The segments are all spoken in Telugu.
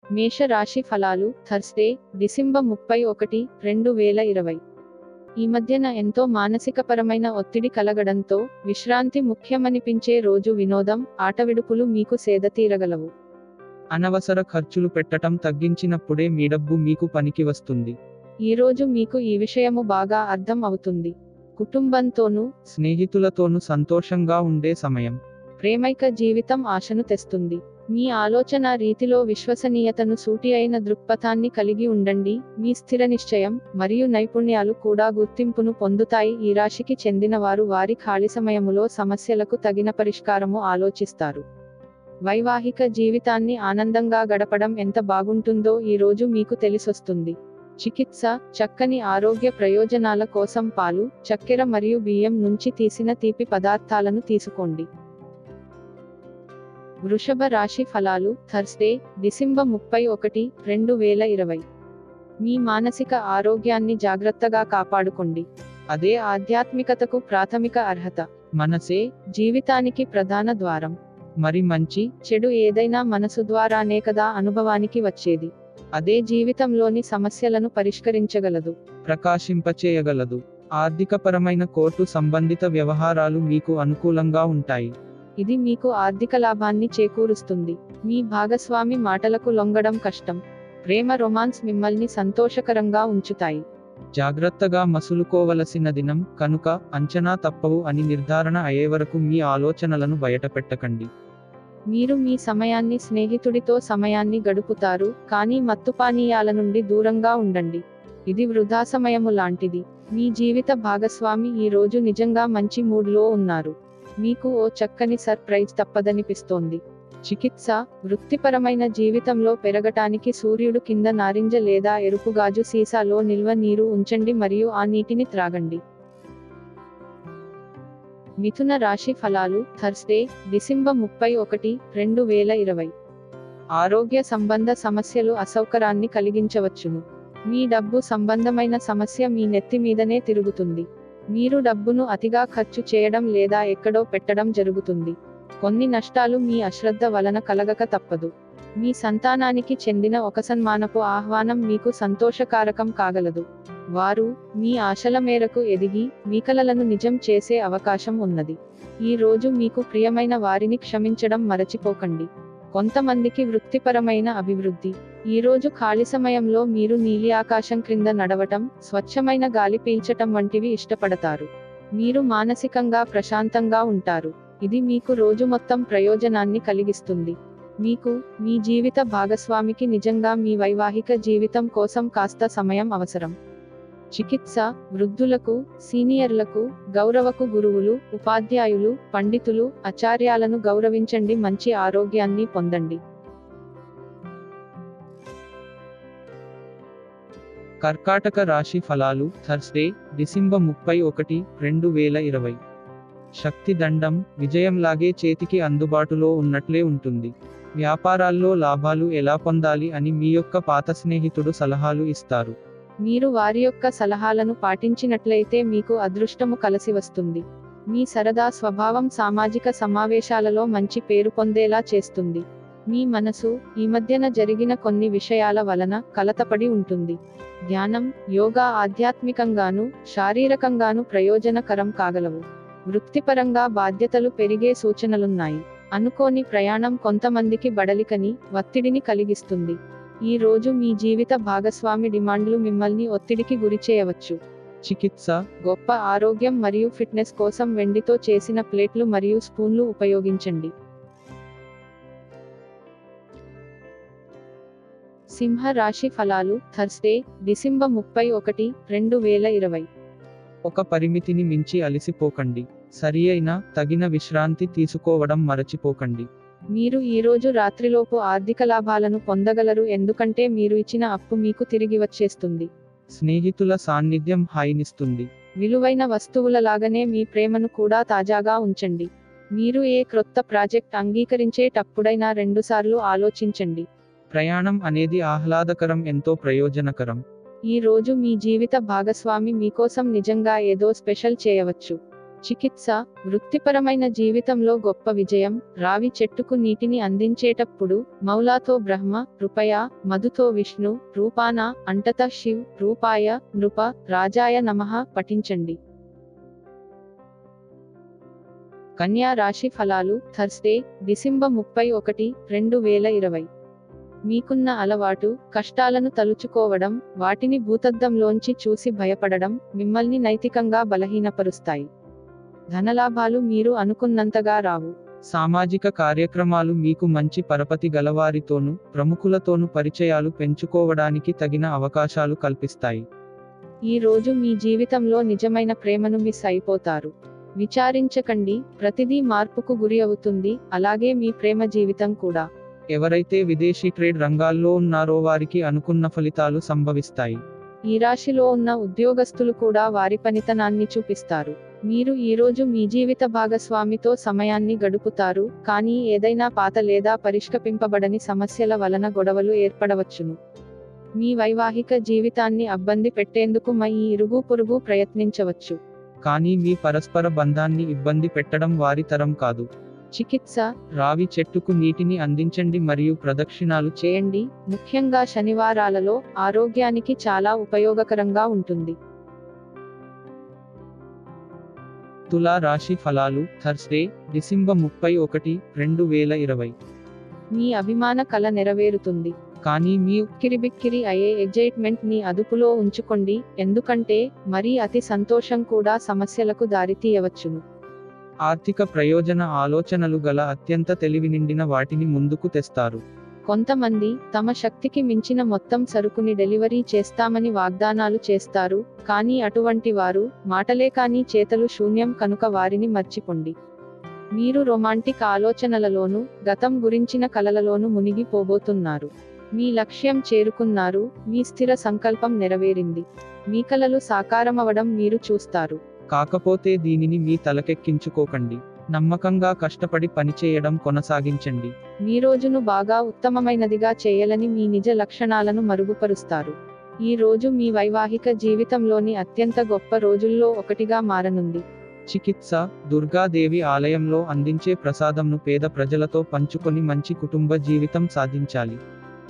మేష రాశి ఫలాలు థర్స్డే డిసెంబర్ ముప్పై ఒకటి రెండు వేల ఇరవై ఈ మధ్యన ఎంతో మానసికపరమైన ఒత్తిడి కలగడంతో విశ్రాంతి ముఖ్యమనిపించే రోజు వినోదం ఆటవిడుపులు మీకు సేద తీరగలవు అనవసర ఖర్చులు పెట్టటం తగ్గించినప్పుడే మీ డబ్బు మీకు పనికి వస్తుంది ఈ రోజు మీకు ఈ విషయము బాగా అర్థం అవుతుంది కుటుంబంతోనూ స్నేహితులతోనూ సంతోషంగా ఉండే సమయం ప్రేమైక జీవితం ఆశను తెస్తుంది మీ ఆలోచన రీతిలో విశ్వసనీయతను సూటి అయిన దృక్పథాన్ని కలిగి ఉండండి మీ స్థిర నిశ్చయం మరియు నైపుణ్యాలు కూడా గుర్తింపును పొందుతాయి ఈ రాశికి చెందిన వారు వారి ఖాళీ సమయములో సమస్యలకు తగిన పరిష్కారము ఆలోచిస్తారు వైవాహిక జీవితాన్ని ఆనందంగా గడపడం ఎంత బాగుంటుందో ఈ రోజు మీకు తెలిసొస్తుంది చికిత్స చక్కని ఆరోగ్య ప్రయోజనాల కోసం పాలు చక్కెర మరియు బియ్యం నుంచి తీసిన తీపి పదార్థాలను తీసుకోండి వృషభ రాశి ఫలాలు థర్స్డే డిసెంబర్ ముప్పై ఒకటి రెండు వేల ఇరవై మీ మానసిక ఆరోగ్యాన్ని జాగ్రత్తగా కాపాడుకోండి అదే ఆధ్యాత్మికతకు ప్రాథమిక అర్హత మనసే జీవితానికి ప్రధాన ద్వారం మరి మంచి చెడు ఏదైనా మనసు ద్వారానే కదా అనుభవానికి వచ్చేది అదే జీవితంలోని సమస్యలను పరిష్కరించగలదు ప్రకాశింపచేయగలదు ఆర్థికపరమైన కోర్టు సంబంధిత వ్యవహారాలు మీకు అనుకూలంగా ఉంటాయి ఇది మీకు ఆర్థిక లాభాన్ని చేకూరుస్తుంది మీ భాగస్వామి మాటలకు లొంగడం కష్టం ప్రేమ రొమాన్స్ మిమ్మల్ని సంతోషకరంగా ఉంచుతాయి జాగ్రత్తగా మసులుకోవలసిన దినం కనుక అంచనా తప్పవు అని నిర్ధారణ అయ్యే వరకు మీ ఆలోచనలను బయటపెట్టకండి మీరు మీ సమయాన్ని స్నేహితుడితో సమయాన్ని గడుపుతారు కానీ మత్తుపానీయాల నుండి దూరంగా ఉండండి ఇది వృధా సమయము లాంటిది మీ జీవిత భాగస్వామి ఈ రోజు నిజంగా మంచి మూడ్లో ఉన్నారు మీకు ఓ చక్కని సర్ప్రైజ్ తప్పదనిపిస్తోంది చికిత్స వృత్తిపరమైన జీవితంలో పెరగటానికి సూర్యుడు కింద నారింజ లేదా ఎరుపు గాజు సీసాలో నిల్వ నీరు ఉంచండి మరియు ఆ నీటిని త్రాగండి మిథున రాశి ఫలాలు థర్స్డే డిసెంబర్ ముప్పై ఒకటి రెండు వేల ఇరవై ఆరోగ్య సంబంధ సమస్యలు అసౌకరాన్ని కలిగించవచ్చును మీ డబ్బు సంబంధమైన సమస్య మీ నెత్తి మీదనే తిరుగుతుంది మీరు డబ్బును అతిగా ఖర్చు చేయడం లేదా ఎక్కడో పెట్టడం జరుగుతుంది కొన్ని నష్టాలు మీ అశ్రద్ధ వలన కలగక తప్పదు మీ సంతానానికి చెందిన ఒక సన్మానపు ఆహ్వానం మీకు సంతోషకారకం కాగలదు వారు మీ ఆశల మేరకు ఎదిగి మీ కలలను నిజం చేసే అవకాశం ఉన్నది ఈ రోజు మీకు ప్రియమైన వారిని క్షమించడం మరచిపోకండి కొంతమందికి వృత్తిపరమైన అభివృద్ధి ఈ రోజు ఖాళీ సమయంలో మీరు నీలి ఆకాశం క్రింద నడవటం స్వచ్ఛమైన గాలి పీల్చటం వంటివి ఇష్టపడతారు మీరు మానసికంగా ప్రశాంతంగా ఉంటారు ఇది మీకు రోజు మొత్తం ప్రయోజనాన్ని కలిగిస్తుంది మీకు మీ జీవిత భాగస్వామికి నిజంగా మీ వైవాహిక జీవితం కోసం కాస్త సమయం అవసరం చికిత్స వృద్ధులకు సీనియర్లకు గౌరవకు గురువులు ఉపాధ్యాయులు పండితులు ఆచార్యాలను గౌరవించండి మంచి ఆరోగ్యాన్ని పొందండి కర్కాటక రాశి ఫలాలు థర్స్డే డిసెంబర్ ముప్పై ఒకటి రెండు వేల ఇరవై శక్తి దండం విజయంలాగే చేతికి అందుబాటులో ఉన్నట్లే ఉంటుంది వ్యాపారాల్లో లాభాలు ఎలా పొందాలి అని మీ యొక్క పాత స్నేహితుడు సలహాలు ఇస్తారు మీరు వారి యొక్క సలహాలను పాటించినట్లయితే మీకు అదృష్టము కలిసి వస్తుంది మీ సరదా స్వభావం సామాజిక సమావేశాలలో మంచి పేరు పొందేలా చేస్తుంది మీ మనసు ఈ మధ్యన జరిగిన కొన్ని విషయాల వలన కలతపడి ఉంటుంది ధ్యానం యోగా ఆధ్యాత్మికంగాను శారీరకంగాను ప్రయోజనకరం కాగలవు వృత్తిపరంగా బాధ్యతలు పెరిగే సూచనలున్నాయి అనుకోని ప్రయాణం కొంతమందికి బడలికని ఒత్తిడిని కలిగిస్తుంది ఈ రోజు మీ జీవిత భాగస్వామి డిమాండ్లు మిమ్మల్ని ఒత్తిడికి గురిచేయవచ్చు చికిత్స గొప్ప ఆరోగ్యం మరియు ఫిట్నెస్ కోసం వెండితో చేసిన ప్లేట్లు మరియు స్పూన్లు ఉపయోగించండి సింహ రాశి ఫలాలు థర్స్డే డిసెంబర్ ముప్పై ఒకటి రెండు వేల ఇరవై ఒక పరిమితిని మించి అలిసిపోకండి సరి అయిన తగిన విశ్రాంతి తీసుకోవడం మరచిపోకండి మీరు ఈ రోజు రాత్రిలోపు ఆర్థిక లాభాలను పొందగలరు ఎందుకంటే మీరు ఇచ్చిన అప్పు మీకు తిరిగి వచ్చేస్తుంది స్నేహితుల సాన్నిధ్యం హాయినిస్తుంది విలువైన వస్తువుల లాగానే మీ ప్రేమను కూడా తాజాగా ఉంచండి మీరు ఏ క్రొత్త ప్రాజెక్ట్ అంగీకరించేటప్పుడైనా రెండుసార్లు ఆలోచించండి ప్రయాణం అనేది ఆహ్లాదకరం ఎంతో ప్రయోజనకరం ఈ రోజు మీ జీవిత భాగస్వామి మీకోసం నిజంగా ఏదో స్పెషల్ చేయవచ్చు చికిత్స వృత్తిపరమైన జీవితంలో గొప్ప విజయం రావి చెట్టుకు నీటిని అందించేటప్పుడు మౌలాతో బ్రహ్మ కృపయ మధుతో విష్ణు రూపాన అంటత శివ్ రూపాయ నృప రాజాయ నమః పఠించండి కన్యా రాశి ఫలాలు థర్స్డే డిసెంబర్ ముప్పై ఒకటి రెండు వేల ఇరవై మీకున్న అలవాటు కష్టాలను తలుచుకోవడం వాటిని భూతద్దంలోంచి చూసి భయపడడం మిమ్మల్ని నైతికంగా బలహీనపరుస్తాయి ధనలాభాలు మీరు అనుకున్నంతగా రావు సామాజిక కార్యక్రమాలు మీకు మంచి పరపతి గలవారితోనూ ప్రముఖులతోనూ పరిచయాలు పెంచుకోవడానికి తగిన అవకాశాలు కల్పిస్తాయి ఈ రోజు మీ జీవితంలో నిజమైన ప్రేమను మిస్ అయిపోతారు విచారించకండి ప్రతిదీ మార్పుకు గురి అవుతుంది అలాగే మీ ప్రేమ జీవితం కూడా ఎవరైతే విదేశీ ట్రేడ్ రంగాల్లో ఉన్నారో వారికి అనుకున్న ఫలితాలు సంభవిస్తాయి ఈ రాశిలో ఉన్న ఉద్యోగస్తులు కూడా వారి పనితనాన్ని చూపిస్తారు మీరు ఈ రోజు మీ జీవిత భాగస్వామితో సమయాన్ని గడుపుతారు కానీ ఏదైనా పాత లేదా పరిష్కరింపబడని సమస్యల వలన గొడవలు ఏర్పడవచ్చును మీ వైవాహిక జీవితాన్ని అబ్బంది పెట్టేందుకు మీ ఇరుగు పొరుగు ప్రయత్నించవచ్చు కానీ మీ పరస్పర బంధాన్ని ఇబ్బంది పెట్టడం వారి తరం కాదు చికిత్స రావి చెట్టుకు నీటిని అందించండి మరియు ప్రదక్షిణాలు చే చేయండి ముఖ్యంగా శనివారాలలో ఆరోగ్యానికి చాలా ఉపయోగకరంగా ఉంటుంది తులా రాశి ఫలాలు థర్స్డే డిసెంబర్ ముప్పై ఒకటి రెండు వేల ఇరవై మీ అభిమాన కల నెరవేరుతుంది కానీ మీ కిరిబిక్కిరి అయ్యే ఎగ్జైట్మెంట్ ని అదుపులో ఉంచుకోండి ఎందుకంటే మరీ అతి సంతోషం కూడా సమస్యలకు దారితీయవచ్చును ఆర్థిక ప్రయోజన ఆలోచనలు గల అత్యంత తెలివి నిండిన వాటిని ముందుకు తెస్తారు కొంతమంది తమ శక్తికి మించిన మొత్తం సరుకుని డెలివరీ చేస్తామని వాగ్దానాలు చేస్తారు కానీ అటువంటి వారు మాటలే కానీ చేతలు శూన్యం కనుక వారిని మర్చిపోండి మీరు రొమాంటిక్ ఆలోచనలలోనూ గతం గురించిన కలలలోనూ మునిగిపోబోతున్నారు మీ లక్ష్యం చేరుకున్నారు మీ స్థిర సంకల్పం నెరవేరింది మీ కలలు సాకారమవడం మీరు చూస్తారు కాకపోతే దీనిని మీ తలకెక్కించుకోకండి నమ్మకంగా కష్టపడి పనిచేయడం కొనసాగించండి మీ రోజును బాగా ఉత్తమమైనదిగా చేయాలని మీ నిజ లక్షణాలను మరుగుపరుస్తారు ఈ రోజు మీ వైవాహిక జీవితంలోని అత్యంత గొప్ప రోజుల్లో ఒకటిగా మారనుంది చికిత్స దుర్గాదేవి ఆలయంలో అందించే ప్రసాదంను పేద ప్రజలతో పంచుకొని మంచి కుటుంబ జీవితం సాధించాలి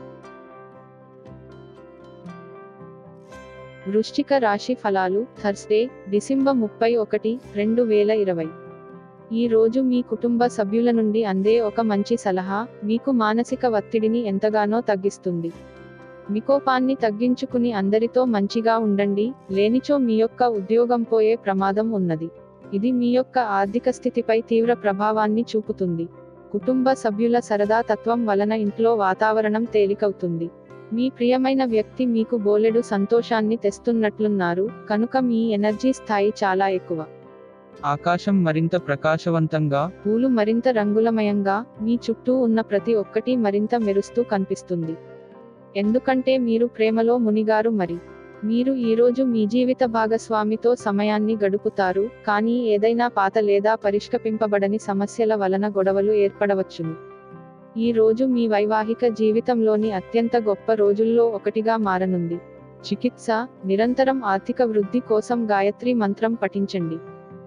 వృశ్చిక రాశి ఫలాలు థర్స్డే డిసెంబర్ ముప్పై ఒకటి రెండు వేల ఇరవై ఈ రోజు మీ కుటుంబ సభ్యుల నుండి అందే ఒక మంచి సలహా మీకు మానసిక ఒత్తిడిని ఎంతగానో తగ్గిస్తుంది మీ కోపాన్ని తగ్గించుకుని అందరితో మంచిగా ఉండండి లేనిచో మీ యొక్క ఉద్యోగం పోయే ప్రమాదం ఉన్నది ఇది మీ యొక్క ఆర్థిక స్థితిపై తీవ్ర ప్రభావాన్ని చూపుతుంది కుటుంబ సభ్యుల సరదా తత్వం వలన ఇంట్లో వాతావరణం తేలికవుతుంది మీ ప్రియమైన వ్యక్తి మీకు బోలెడు సంతోషాన్ని తెస్తున్నట్లున్నారు కనుక మీ ఎనర్జీ స్థాయి చాలా ఎక్కువ ఆకాశం మరింత ప్రకాశవంతంగా పూలు మరింత రంగులమయంగా మీ చుట్టూ ఉన్న ప్రతి ఒక్కటి మరింత మెరుస్తూ కనిపిస్తుంది ఎందుకంటే మీరు ప్రేమలో మునిగారు మరి మీరు ఈ రోజు మీ జీవిత భాగస్వామితో సమయాన్ని గడుపుతారు కానీ ఏదైనా పాత లేదా పరిష్కరింపబడని సమస్యల వలన గొడవలు ఏర్పడవచ్చును ఈ రోజు మీ వైవాహిక జీవితంలోని అత్యంత గొప్ప రోజుల్లో ఒకటిగా మారనుంది చికిత్స నిరంతరం ఆర్థిక వృద్ధి కోసం గాయత్రి మంత్రం పఠించండి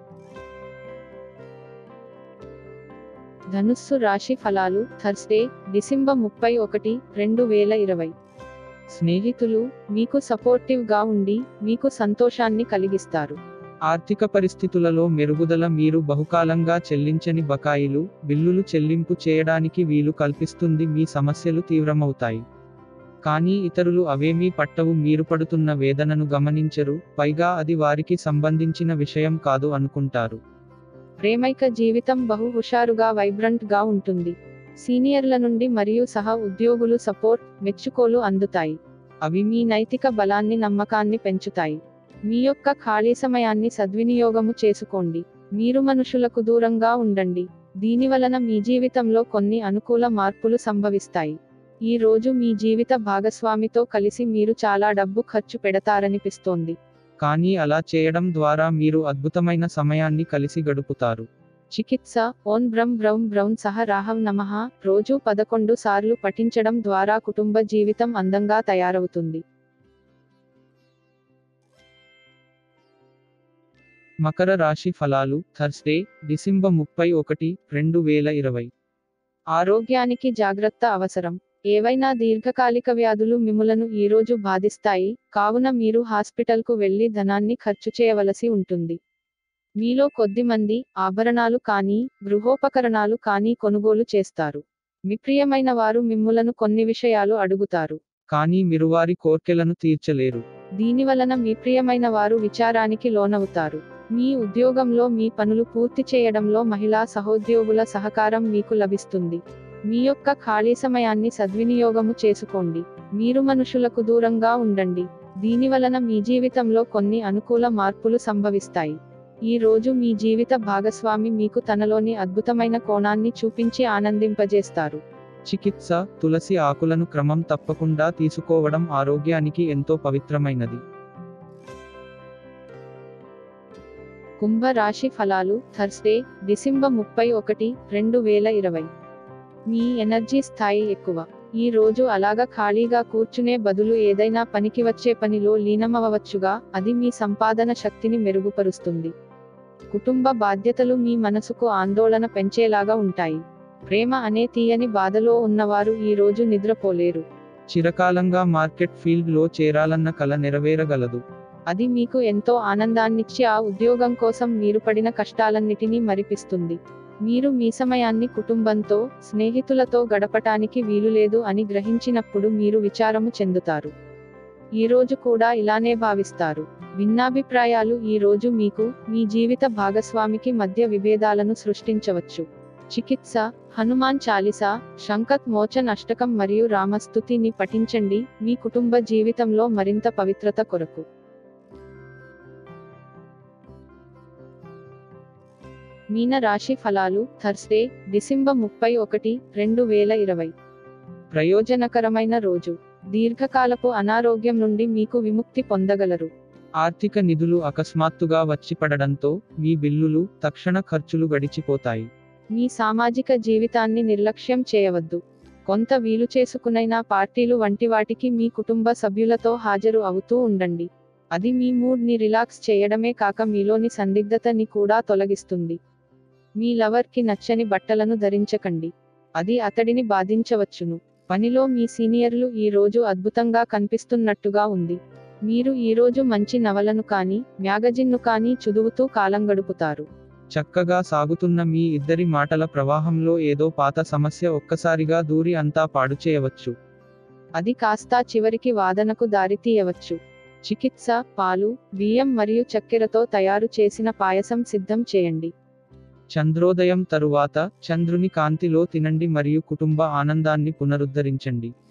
ధనుస్సు రాశి ఫలాలు థర్స్డే డిసెంబర్ ముప్పై ఒకటి రెండు వేల ఇరవై స్నేహితులు మీకు సపోర్టివ్ గా ఉండి మీకు సంతోషాన్ని కలిగిస్తారు ఆర్థిక పరిస్థితులలో మెరుగుదల మీరు బహుకాలంగా చెల్లించని బకాయిలు బిల్లులు చెల్లింపు చేయడానికి వీలు కల్పిస్తుంది మీ సమస్యలు తీవ్రమవుతాయి కానీ ఇతరులు అవేమీ పట్టవు మీరు పడుతున్న వేదనను గమనించరు పైగా అది వారికి సంబంధించిన విషయం కాదు అనుకుంటారు ప్రేమైక జీవితం బహు హుషారుగా వైబ్రంట్ గా ఉంటుంది సీనియర్ల నుండి మరియు సహ ఉద్యోగులు సపోర్ట్ మెచ్చుకోలు అందుతాయి అవి మీ నైతిక బలాన్ని నమ్మకాన్ని పెంచుతాయి మీ యొక్క ఖాళీ సమయాన్ని సద్వినియోగము చేసుకోండి మీరు మనుషులకు దూరంగా ఉండండి దీనివలన మీ జీవితంలో కొన్ని అనుకూల మార్పులు సంభవిస్తాయి ఈ రోజు మీ జీవిత భాగస్వామితో కలిసి మీరు చాలా డబ్బు ఖర్చు పెడతారనిపిస్తోంది కానీ అలా చేయడం ద్వారా మీరు అద్భుతమైన సమయాన్ని కలిసి గడుపుతారు చికిత్స ఓన్ బ్రమ్ బ్రౌన్ బ్రౌన్ సహ రాహం నమః రోజు పదకొండు సార్లు పఠించడం ద్వారా కుటుంబ జీవితం అందంగా తయారవుతుంది మకర రాశి ఫలాలు థర్స్డే డిసెంబర్ ముప్పై ఒకటి రెండు వేల ఇరవై ఆరోగ్యానికి జాగ్రత్త అవసరం ఏవైనా దీర్ఘకాలిక వ్యాధులు మిములను ఈరోజు బాధిస్తాయి కావున మీరు హాస్పిటల్కు వెళ్లి ధనాన్ని ఖర్చు చేయవలసి ఉంటుంది మీలో కొద్దిమంది ఆభరణాలు కానీ గృహోపకరణాలు కానీ కొనుగోలు చేస్తారు మీ ప్రియమైన వారు మిమ్ములను కొన్ని విషయాలు అడుగుతారు కానీ మీరు వారి కోర్కెలను తీర్చలేరు దీనివలన మీ ప్రియమైన వారు విచారానికి లోనవుతారు మీ ఉద్యోగంలో మీ పనులు పూర్తి చేయడంలో మహిళా సహోద్యోగుల సహకారం మీకు లభిస్తుంది మీ యొక్క ఖాళీ సమయాన్ని సద్వినియోగము చేసుకోండి మీరు మనుషులకు దూరంగా ఉండండి దీనివలన మీ జీవితంలో కొన్ని అనుకూల మార్పులు సంభవిస్తాయి ఈ రోజు మీ జీవిత భాగస్వామి మీకు తనలోని అద్భుతమైన కోణాన్ని చూపించి ఆనందింపజేస్తారు చికిత్స తులసి ఆకులను క్రమం తప్పకుండా తీసుకోవడం ఆరోగ్యానికి ఎంతో పవిత్రమైనది కుంభ రాశి ఫలాలు థర్స్డే డిసెంబర్ ముప్పై ఒకటి రెండు వేల ఇరవై మీ ఎనర్జీ స్థాయి ఎక్కువ ఈ రోజు అలాగా ఖాళీగా కూర్చునే బదులు ఏదైనా పనికి వచ్చే పనిలో లీనమవవచ్చుగా అది మీ సంపాదన శక్తిని మెరుగుపరుస్తుంది కుటుంబ బాధ్యతలు మీ మనసుకు ఆందోళన పెంచేలాగా ఉంటాయి ప్రేమ అనే తీయని బాధలో ఉన్నవారు ఈ రోజు నిద్రపోలేరు చిరకాలంగా మార్కెట్ ఫీల్డ్ లో చేరాలన్న కల నెరవేరగలదు అది మీకు ఎంతో ఆనందాన్నిచ్చి ఆ ఉద్యోగం కోసం మీరు పడిన కష్టాలన్నిటినీ మరిపిస్తుంది మీరు మీ సమయాన్ని కుటుంబంతో స్నేహితులతో గడపటానికి వీలులేదు అని గ్రహించినప్పుడు మీరు విచారము చెందుతారు ఈ రోజు కూడా ఇలానే భావిస్తారు భిన్నాభిప్రాయాలు ఈ రోజు మీకు మీ జీవిత భాగస్వామికి మధ్య విభేదాలను సృష్టించవచ్చు చికిత్స హనుమాన్ చాలీసా శంకత్ మోచన్ అష్టకం మరియు రామస్తుతిని పఠించండి మీ కుటుంబ జీవితంలో మరింత పవిత్రత కొరకు మీన రాశి ఫలాలు థర్స్డే డిసెంబర్ ముప్పై ఒకటి రెండు వేల ఇరవై ప్రయోజనకరమైన రోజు దీర్ఘకాలపు అనారోగ్యం నుండి మీకు విముక్తి పొందగలరు ఆర్థిక నిధులు అకస్మాత్తుగా వచ్చి పడడంతో మీ బిల్లులు తక్షణ ఖర్చులు గడిచిపోతాయి మీ సామాజిక జీవితాన్ని నిర్లక్ష్యం చేయవద్దు కొంత వీలు చేసుకునైనా పార్టీలు వంటి వాటికి మీ కుటుంబ సభ్యులతో హాజరు అవుతూ ఉండండి అది మీ మూడ్ ని రిలాక్స్ చేయడమే కాక మీలోని సందిగ్ధతని కూడా తొలగిస్తుంది మీ లవర్ కి నచ్చని బట్టలను ధరించకండి అది అతడిని బాధించవచ్చును పనిలో మీ సీనియర్లు ఈ రోజు అద్భుతంగా కనిపిస్తున్నట్టుగా ఉంది మీరు ఈ రోజు మంచి నవలను కానీ మ్యాగజిన్ను కానీ చదువుతూ కాలం గడుపుతారు చక్కగా సాగుతున్న మీ ఇద్దరి మాటల ప్రవాహంలో ఏదో పాత సమస్య ఒక్కసారిగా దూరి అంతా పాడు చేయవచ్చు అది కాస్తా చివరికి వాదనకు దారితీయవచ్చు చికిత్స పాలు బియ్యం మరియు చక్కెరతో తయారు చేసిన పాయసం సిద్ధం చేయండి చంద్రోదయం తరువాత చంద్రుని కాంతిలో తినండి మరియు కుటుంబ ఆనందాన్ని పునరుద్ధరించండి